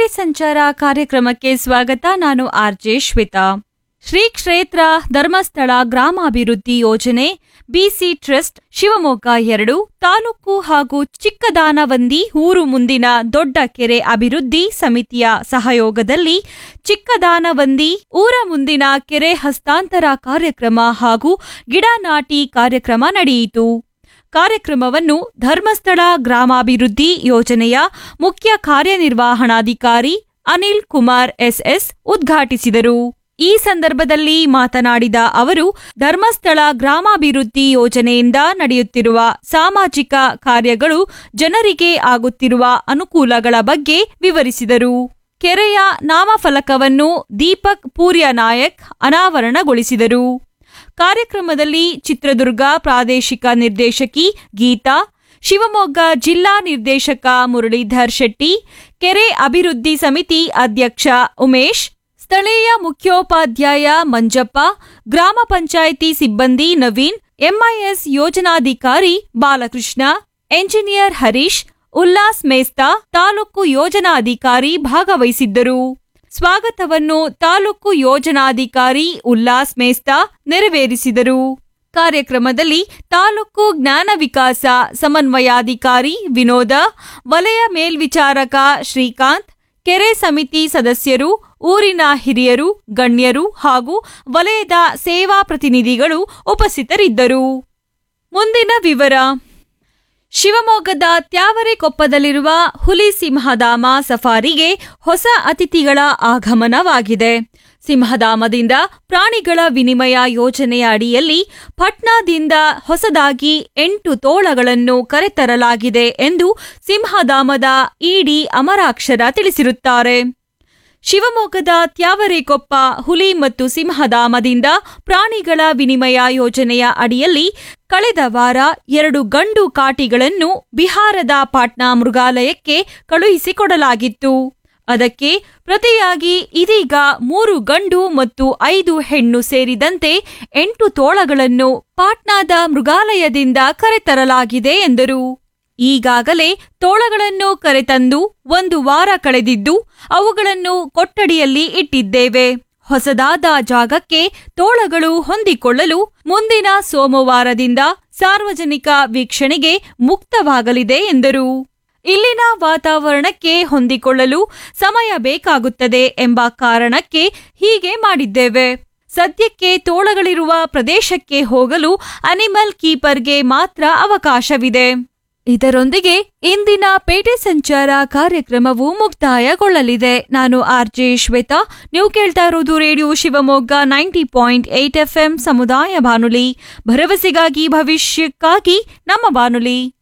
ಸಂಚಾರ ಕಾರ್ಯಕ್ರಮಕ್ಕೆ ಸ್ವಾಗತ ನಾನು ಆರ್ಜೆ ಶ್ವೇತಾ ಶ್ರೀ ಕ್ಷೇತ್ರ ಧರ್ಮಸ್ಥಳ ಗ್ರಾಮಾಭಿವೃದ್ಧಿ ಯೋಜನೆ ಬಿಸಿ ಟ್ರಸ್ಟ್ ಶಿವಮೊಗ್ಗ ಎರಡು ತಾಲೂಕು ಹಾಗೂ ಚಿಕ್ಕದಾನವಂದಿ ಊರು ಮುಂದಿನ ದೊಡ್ಡ ಕೆರೆ ಅಭಿವೃದ್ಧಿ ಸಮಿತಿಯ ಸಹಯೋಗದಲ್ಲಿ ಚಿಕ್ಕದಾನವಂದಿ ಊರ ಮುಂದಿನ ಕೆರೆ ಹಸ್ತಾಂತರ ಕಾರ್ಯಕ್ರಮ ಹಾಗೂ ಗಿಡ ನಾಟಿ ಕಾರ್ಯಕ್ರಮ ನಡೆಯಿತು ಕಾರ್ಯಕ್ರಮವನ್ನು ಧರ್ಮಸ್ಥಳ ಗ್ರಾಮಾಭಿವೃದ್ಧಿ ಯೋಜನೆಯ ಮುಖ್ಯ ಕಾರ್ಯನಿರ್ವಹಣಾಧಿಕಾರಿ ಅನಿಲ್ ಕುಮಾರ್ ಎಸ್ಎಸ್ ಉದ್ಘಾಟಿಸಿದರು ಈ ಸಂದರ್ಭದಲ್ಲಿ ಮಾತನಾಡಿದ ಅವರು ಧರ್ಮಸ್ಥಳ ಗ್ರಾಮಾಭಿವೃದ್ಧಿ ಯೋಜನೆಯಿಂದ ನಡೆಯುತ್ತಿರುವ ಸಾಮಾಜಿಕ ಕಾರ್ಯಗಳು ಜನರಿಗೆ ಆಗುತ್ತಿರುವ ಅನುಕೂಲಗಳ ಬಗ್ಗೆ ವಿವರಿಸಿದರು ಕೆರೆಯ ನಾಮಫಲಕವನ್ನು ದೀಪಕ್ ಪೂರ್ಯ ನಾಯಕ್ ಅನಾವರಣಗೊಳಿಸಿದರು ಕಾರ್ಯಕ್ರಮದಲ್ಲಿ ಚಿತ್ರದುರ್ಗ ಪ್ರಾದೇಶಿಕ ನಿರ್ದೇಶಕಿ ಗೀತಾ ಶಿವಮೊಗ್ಗ ಜಿಲ್ಲಾ ನಿರ್ದೇಶಕ ಮುರಳೀಧರ್ ಶೆಟ್ಟಿ ಕೆರೆ ಅಭಿವೃದ್ಧಿ ಸಮಿತಿ ಅಧ್ಯಕ್ಷ ಉಮೇಶ್ ಸ್ಥಳೀಯ ಮುಖ್ಯೋಪಾಧ್ಯಾಯ ಮಂಜಪ್ಪ ಗ್ರಾಮ ಪಂಚಾಯಿತಿ ಸಿಬ್ಬಂದಿ ನವೀನ್ ಎಂಐಎಸ್ ಯೋಜನಾಧಿಕಾರಿ ಬಾಲಕೃಷ್ಣ ಎಂಜಿನಿಯರ್ ಹರೀಶ್ ಉಲ್ಲಾಸ್ ಮೇಸ್ತಾ ತಾಲೂಕು ಯೋಜನಾಧಿಕಾರಿ ಭಾಗವಹಿಸಿದ್ದರು ಸ್ವಾಗತವನ್ನು ತಾಲೂಕು ಯೋಜನಾಧಿಕಾರಿ ಉಲ್ಲಾಸ್ ಮೇಸ್ತಾ ನೆರವೇರಿಸಿದರು ಕಾರ್ಯಕ್ರಮದಲ್ಲಿ ತಾಲೂಕು ಜ್ಞಾನ ವಿಕಾಸ ಸಮನ್ವಯಾಧಿಕಾರಿ ವಿನೋದ ವಲಯ ಮೇಲ್ವಿಚಾರಕ ಶ್ರೀಕಾಂತ್ ಕೆರೆ ಸಮಿತಿ ಸದಸ್ಯರು ಊರಿನ ಹಿರಿಯರು ಗಣ್ಯರು ಹಾಗೂ ವಲಯದ ಸೇವಾ ಪ್ರತಿನಿಧಿಗಳು ಉಪಸ್ಥಿತರಿದ್ದರು ಮುಂದಿನ ವಿವರ ಶಿವಮೊಗ್ಗದ ತ್ಯಾವರೆಕೊಪ್ಪದಲ್ಲಿರುವ ಹುಲಿ ಸಿಂಹಧಾಮ ಸಫಾರಿಗೆ ಹೊಸ ಅತಿಥಿಗಳ ಆಗಮನವಾಗಿದೆ ಸಿಂಹಧಾಮದಿಂದ ಪ್ರಾಣಿಗಳ ವಿನಿಮಯ ಯೋಜನೆಯ ಅಡಿಯಲ್ಲಿ ಪಟ್ನಾದಿಂದ ಹೊಸದಾಗಿ ಎಂಟು ತೋಳಗಳನ್ನು ಕರೆತರಲಾಗಿದೆ ಎಂದು ಸಿಂಹಧಾಮದ ಇಡಿ ಅಮರಾಕ್ಷರ ತಿಳಿಸಿರುತ್ತಾರೆ ಶಿವಮೊಗ್ಗದ ತ್ಯಾವರೆಕೊಪ್ಪ ಹುಲಿ ಮತ್ತು ಸಿಂಹಧಾಮದಿಂದ ಪ್ರಾಣಿಗಳ ವಿನಿಮಯ ಯೋಜನೆಯ ಅಡಿಯಲ್ಲಿ ಕಳೆದ ವಾರ ಎರಡು ಗಂಡು ಕಾಟಿಗಳನ್ನು ಬಿಹಾರದ ಪಾಟ್ನಾ ಮೃಗಾಲಯಕ್ಕೆ ಕಳುಹಿಸಿಕೊಡಲಾಗಿತ್ತು ಅದಕ್ಕೆ ಪ್ರತಿಯಾಗಿ ಇದೀಗ ಮೂರು ಗಂಡು ಮತ್ತು ಐದು ಹೆಣ್ಣು ಸೇರಿದಂತೆ ಎಂಟು ತೋಳಗಳನ್ನು ಪಾಟ್ನಾದ ಮೃಗಾಲಯದಿಂದ ಕರೆತರಲಾಗಿದೆ ಎಂದರು ಈಗಾಗಲೇ ತೋಳಗಳನ್ನು ಕರೆತಂದು ಒಂದು ವಾರ ಕಳೆದಿದ್ದು ಅವುಗಳನ್ನು ಕೊಠಡಿಯಲ್ಲಿ ಇಟ್ಟಿದ್ದೇವೆ ಹೊಸದಾದ ಜಾಗಕ್ಕೆ ತೋಳಗಳು ಹೊಂದಿಕೊಳ್ಳಲು ಮುಂದಿನ ಸೋಮವಾರದಿಂದ ಸಾರ್ವಜನಿಕ ವೀಕ್ಷಣೆಗೆ ಮುಕ್ತವಾಗಲಿದೆ ಎಂದರು ಇಲ್ಲಿನ ವಾತಾವರಣಕ್ಕೆ ಹೊಂದಿಕೊಳ್ಳಲು ಸಮಯ ಬೇಕಾಗುತ್ತದೆ ಎಂಬ ಕಾರಣಕ್ಕೆ ಹೀಗೆ ಮಾಡಿದ್ದೇವೆ ಸದ್ಯಕ್ಕೆ ತೋಳಗಳಿರುವ ಪ್ರದೇಶಕ್ಕೆ ಹೋಗಲು ಅನಿಮಲ್ ಕೀಪರ್ಗೆ ಮಾತ್ರ ಅವಕಾಶವಿದೆ ಇದರೊಂದಿಗೆ ಇಂದಿನ ಪೇಟೆ ಸಂಚಾರ ಕಾರ್ಯಕ್ರಮವು ಮುಕ್ತಾಯಗೊಳ್ಳಲಿದೆ ನಾನು ಆರ್ಜೆ ಶ್ವೇತಾ ನೀವು ಕೇಳ್ತಾ ಇರೋದು radio Shivamogga ninety point eight FM ಸಮುದಾಯ ಬಾನುಲಿ ಭರವಸೆಗಾಗಿ ಭವಿಷ್ಯಕ್ಕಾಗಿ ನಮ್ಮ ಬಾನುಲಿ